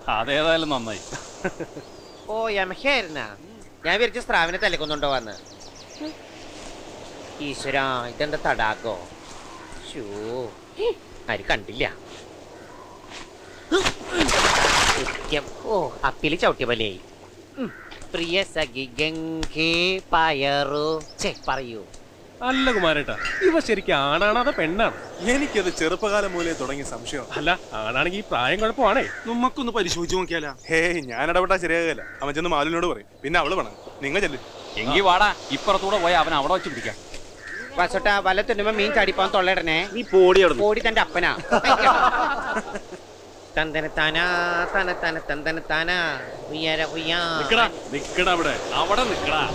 അതേതായാലും നന്നായി ഓ യമഹയായിരുന്ന ഞാൻ വിചാരിച്ച സ്രാവിനെ തലക്കൊന്നുണ്ടോ വന്ന് ഈശ്വര ഇതെന്താ തടാകോ ഷൂ ആരും കണ്ടില്ല സത്യം. ഓ അപ്പില് ചവിട്ടിയ പോലെയായി ഉം. പ്രിയ സഖി ഗംഗേ പയറു ചേ പറയൂ അല്ല കുമാരേട്ടാ ഇവ ശരിക്കും ആണാണ് അതോ പെണ്ണാണ് എനിക്കത് ചെറുപ്പകാലം മൂലേ തുടങ്ങിയ സംശയം അല്ല ആണാണെങ്കിൽ ഈ പ്രായം കുഴപ്പമാണേ നമുക്കൊന്ന് പരിശോധിച്ച് നോക്കിയാലാ ഹേയ് ഞാൻ ഇടപെട്ടാ ശരിയാകില്ല അവൻ ചെന്ന് മാലിനോട് പറയും പിന്നെ അവള് വേണം നിങ്ങൾ ചെല്ല് എങ്കി വാടാ ഇപ്പുറത്തൂടെ പോയി അവൻ അവിടെ വെച്ച് പിടിക്കാം വസോട്ട വല തുന്നുമ്പോ മീൻ ചാടിപ്പോൻ തൊള്ളയിടണേ നീ പോടി അവിടെ ഓടി തന്റെ അപ്പനാ തന്തന താനാ തന തന തന്തന താനാ ഉയ്യാര ഉയ്യാ നിക്കടാ നിക്കടാ അവിടെ അവിടെ നിക്കടാ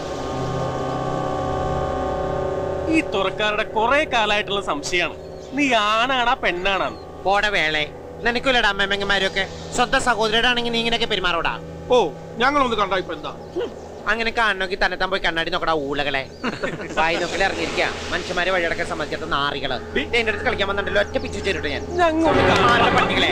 ഈ തുറക്കാരുടെ കുറെ കാലായിട്ടുള്ള സംശയമാണ് നീ ആണാണാ പെണ്ണാണാന്ന് പോട വേളെ നിനക്കില്ലടാ അമ്മമ്മങ്ങന്മാരൊക്കെ സ്വന്തം സഹോദരയുടെ ആണെങ്കിൽ നീ ഇങ്ങനെയൊക്കെ പെരുമാറോടാ ഓ ഞങ്ങളൊന്ന് കണ്ടാ ഇപ്പൊ എന്താ അങ്ങനെ കാണണമെങ്കിൽ തന്നെ താൻ പോയി കണ്ണാടി നോക്കടാ ഊളകളെ വായി നോക്കലെ ഇറങ്ങിയിരിക്കാം മനുഷ്യന്മാരെ വഴിയടക്കാൻ സമ്മതിക്കാത്ത നാറികള് എന്റെ അടുത്ത് കളിക്കാൻ വന്നിട്ടല്ലോ ഒറ്റ പിച്ചു ചേരിട്ടോ ഞാൻ ഞങ്ങോട്ട് ആരുടെ പട്ടികളെ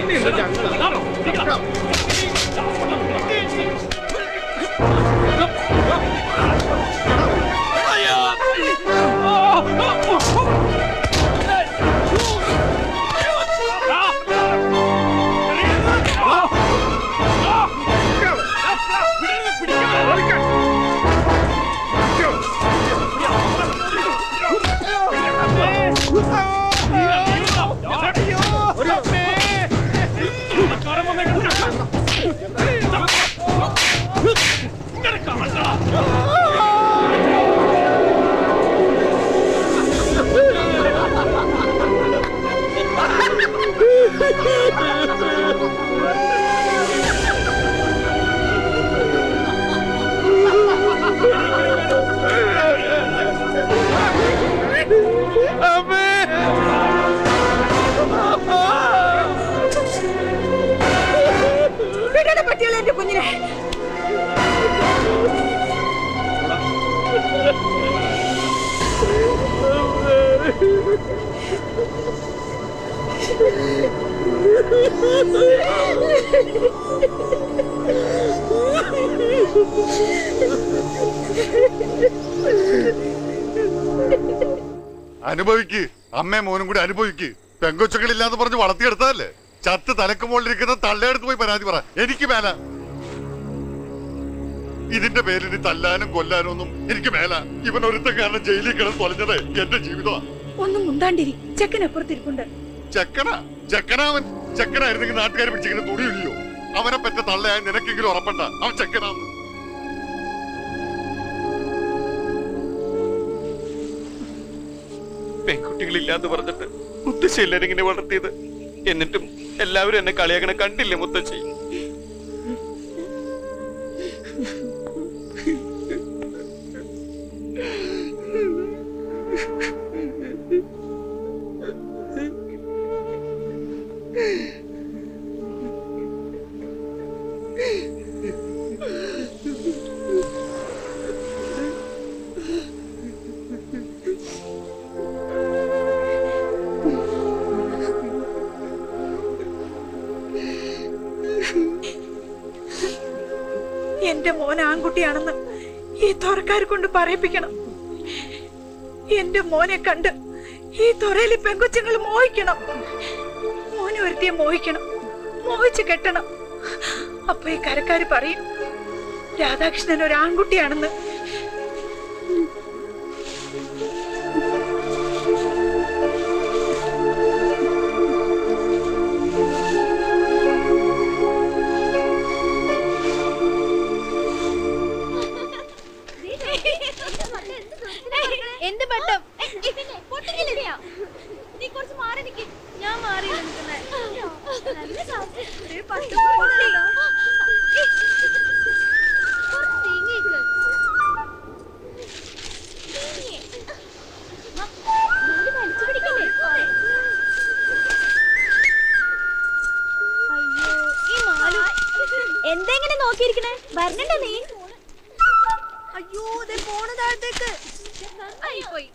വിടണ പറ്റിയല്ല എന്റെ കുഞ്ഞിനെ അനുഭവിക്ക് അമ്മയും മോനും കൂടി അനുഭവിക്ക് പെങ്കൊച്ചുകളില്ലാന്ന് പറഞ്ഞ് വളർത്തിയെടുത്തതല്ലേ ചത്ത് തലക്ക് മുകളിലിരിക്കുന്ന തള്ളയെടുത്ത് പോയി പരാതി പറ എനിക്ക് മേല ഇതിന്റെ പേരിൽ ഇനി തല്ലാനും കൊല്ലാനും ഒന്നും എനിക്ക് മേല ഇവൻ ഒരുത്ത കാരണം ജയിലിൽ കിടന്ന് തൊലഞ്ഞത് എന്റെ ജീവിതമാണ് ഒന്നും മുണ്ടാണ്ടിരി ചെക്കനപ്പുറത്തിരിപ്പുണ്ട് ചെക്കന ചെക്കനാവൻ ചെക്കനായിരുന്നെങ്കിൽ നാട്ടുകാർ പിടിച്ചിങ്ങനെ തുണിയില്ലയോ അവനെ പറ്റ തള്ളയാൻ നിനക്കെങ്കിലും ഉറപ്പണ്ട അവൻ ചെക്കനാന്ന് പെൺകുട്ടികളില്ലാന്ന് പറഞ്ഞിട്ട് മുത്തശ്ശി എല്ലാരും ഇങ്ങനെ വളർത്തിയത് എന്നിട്ടും എല്ലാവരും എന്നെ കളിയാക്കണ കണ്ടില്ലേ മുത്തശ്ശി എന്റെ മോൻ ആൺകുട്ടിയാണെന്ന് ഈ തുറക്കാരെ കൊണ്ട് പറയിപ്പിക്കണം എന്റെ മോനെ കണ്ട് ഈ തുറയിലെ പെങ്കൊച്ചുങ്ങൾ മോഹിക്കണം മോനെ ഒരുത്തിയെ മോഹിക്കണം മോഹിച്ച് കെട്ടണം അപ്പൊ ഈ കരക്കാര് പറയും രാധാകൃഷ്ണൻ ഒരു ആൺകുട്ടിയാണെന്ന് എന്ത് പട്ടം നീ കുറച്ച് മാറി നിക്ക് ഞാൻ മാറി നിൽക്കുന്നേ നല്ല സാസ്. ദേ പട്ടം പൊട്ടി. കുറച്ച് നീങ്ങിക്ക്. നീങ്ങി. നൂല് വലിച്ചു പിടിക്കല്ലേ? അയ്യോ ഈ മാലു എന്തെങ്ങനെ നോക്കിയിരിക്കണേ വരണണ്ട നീ അയ്യോ ദേ പോണ താഴത്തേക്ക് ആയിപ്പോയി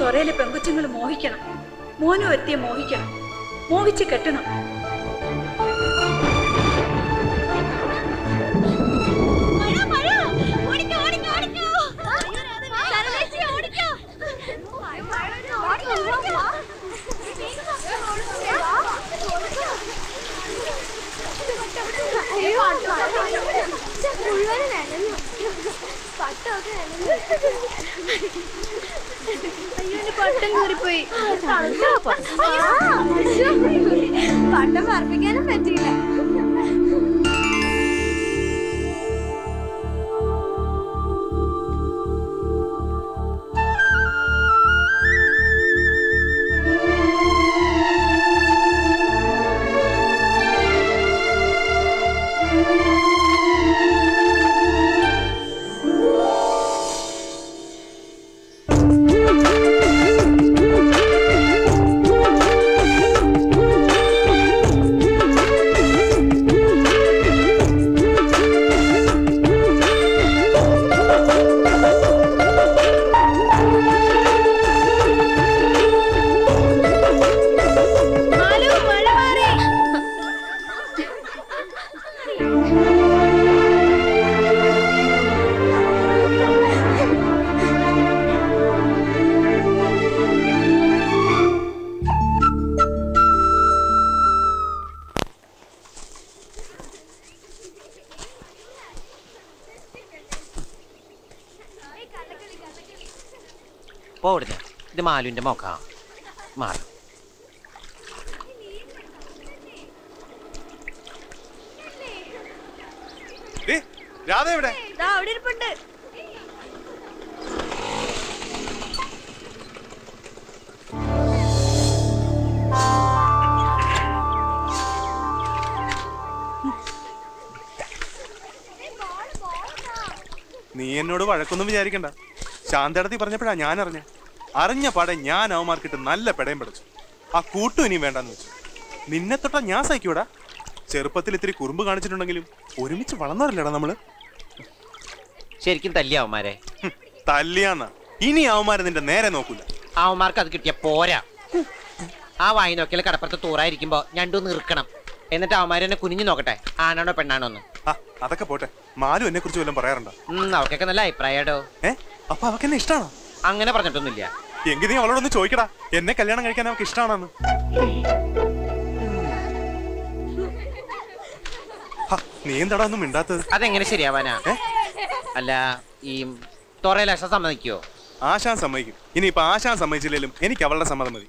തൊറയിലെ പെങ്കുച്ചുങ്ങൾ മോഹിക്കണം മോനും ഒരുത്തിയെ മോഹിക്കണം മോഹിച്ച് കെട്ടണം മഴ മഴ ഓടിക്കോ ഓടിക്കോ ഓടിക്കോ സർവേശി ഓടിക്കോ ഓടിക്കോ ഓടിക്കോ അയ്യോ മുഴുവൻ നനഞ്ഞു പട്ടൊക്കെ നനഞ്ഞു അയ്യോ എന്റെ പട്ടം കീറിപ്പോയി പട്ടം പറപ്പിക്കാനും പറ്റിയില്ല മാലു മഴ മാറി പോടുന്ന ഇത് മാലുവിന്റെ മോക്ക മാറി ഡേ രാധ എവിടെ ദാ അവിടെ ഇരിപ്പുണ്ട് നീ എന്നോട് വഴക്കൊന്നും വിചാരിക്കണ്ട ശാന്തടത്തി പറഞ്ഞപ്പോഴാ ഞാൻ അറിഞ്ഞ അറിഞ്ഞ പാടെ ഞാൻ അവന്മാർക്കിട്ട് നല്ല പെടയും പിടിച്ചു ആ കൂട്ടും ഇനിയും വേണ്ടെന്ന് വെച്ചു നിന്നെ തൊട്ടാ ഞാൻ സഹിക്കൂടാ ചെറുപ്പത്തിൽ ഇത്തിരി കുറുമ്പ് കാണിച്ചിട്ടുണ്ടെങ്കിലും ഒരുമിച്ച് വളർന്നവരല്ലേടാ നമ്മള് ശരിക്കും തല്ലി അവന്മാരെ ഹും, തല്ലിയാന്നാ ഇനി അവന്മാരെ നിന്റെ നേരെ നോക്കൂല അവന്മാർക്ക് അത് കിട്ടിയ പോരാ ആ വായി നോക്കിയാൽ കടപ്പുറത്ത് തൂറായിരിക്കുമ്പോ ഞണ്ടു നിർക്കണം എന്നിട്ട് അവന്മാർ എന്നെ കുനിഞ്ഞു നോക്കട്ടെ ആണാണോ പെണ്ണാണോ എന്ന് ആ അതൊക്കെ പോട്ടെ മാലു എന്നെ കുറിച്ച് വല്ലതും പറയാറുണ്ടോ ഉം, അവർക്കൊക്കെ നല്ല അഭിപ്രായടോ ഏ അപ്പൊ അവക്ക് എന്നെ ഇഷ്ടാണോ അങ്ങനെ പറഞ്ഞിട്ടൊന്നുമില്ല എങ്കിൽ നീ അവളോടൊന്ന് ചോദിക്കടാ എന്നെ കല്യാണം കഴിക്കാൻ അവക്ക് ഇഷ്ടാണെന്ന് ഹ, നീ എന്താടാ ഒന്നും മിണ്ടാത്തത് അതെങ്ങനെ ശരിയാവാനാ ഏ? അല്ല ഈ തൊറയിലാശ സമ്മതിക്കോ ആശാൻ സമ്മതിക്കും ഇനിയിപ്പൊ ആശാൻ സമ്മതിച്ചില്ലെങ്കിലും എനിക്ക് അവളുടെ സമ്മതം മതി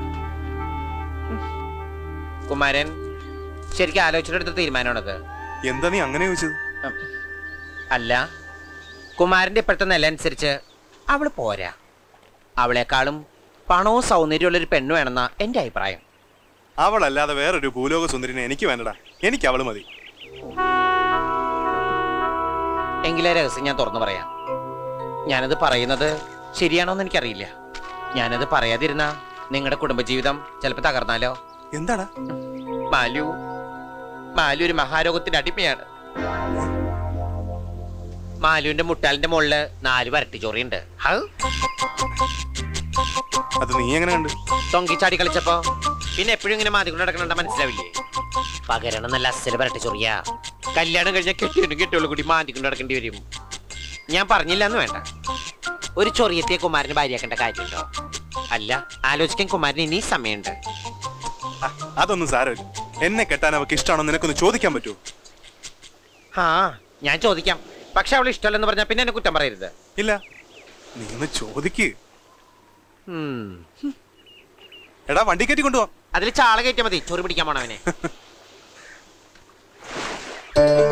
കുമാരൻ ശരിക്കും ആലോചിച്ചിട്ടെടുത്ത തീരുമാനമാണത് എന്താ നീ അങ്ങനെ ചോദിച്ചത് ഉം. അല്ല കുമാരന്റെ ഇപ്പോഴത്തെ നില അനുസരിച്ച് അവള് പോരാ അവളെക്കാളും പണവും സൗന്ദര്യമുള്ള ഒരു പെണ്ണ് വേണമെന്ന എന്റെ അഭിപ്രായം അവളല്ലാതെ വേറൊരു ഭൂലോക സുന്ദരിനെ എനിക്ക് വേണ്ടടാ എനിക്ക് അവള് മതി എങ്കിലേ രഹസ്യം ഞാൻ തുറന്നു പറയാം ഞാനത് പറയുന്നത് ശരിയാണോന്ന് എനിക്കറിയില്ല ഞാനത് പറയാതിരുന്ന നിങ്ങളുടെ കുടുംബജീവിതം ചിലപ്പോൾ തകർന്നാലോ എന്താടാ മാലു മാലു ഒരു മഹാരോഗത്തിന്റെ അടിമയാണ് മാലുവിന്റെ മുട്ടാലിന്റെ മുകളില് നാല് വരട്ടി ചോറിയുണ്ട് ഹൗ, അത് നീ എങ്ങനെ കണ്ട് തൊങ്കിച്ചാടി കളിച്ചപ്പോ പിന്നെ എപ്പോഴും ഇങ്ങനെ മാതികൊണ്ട് നടക്കണ മനസ്സിലാവില്ലേ പകരണം നല്ല അസല് വരട്ടി ചൊറിയാ കല്യാണം കഴിഞ്ഞ കെട്ടിയൊന്നും കെട്ടിയോളൂ കൂടി മാന്തിക്കൊണ്ട് നടക്കേണ്ടി വരും ഞാൻ പറഞ്ഞില്ല എന്ന് വേണ്ട ഒരു ചൊറിയത്തെ കുമാരന് ഭാര്യയാക്കേണ്ട കാര്യമുണ്ടോ അല്ല ആലോചിക്കാൻ കുമാരന് ഇനി സമയമുണ്ട് ആ, അതൊന്നും സാരമില്ല എന്നെ കെട്ടാൻ അവക്ക് ഇഷ്ടമാണോ നിനക്കൊന്ന് ചോദിക്കാൻ പറ്റുമോ ആ ഞാൻ ചോദിക്കാം പക്ഷെ അവൾ ഇഷ്ടമല്ലെന്ന് പറഞ്ഞാൽ പിന്നെ എന്നെ കുറ്റം പറയരുത് ഇല്ല നീ ഒന്ന് ചോദിക്ക് ഉം. എടാ വണ്ടി കയറ്റി കൊണ്ടുപോവാ അതിൽ ചാള കയറ്റിയാൽ മതി ചൊറി പിടിക്കാൻ പോണവനെ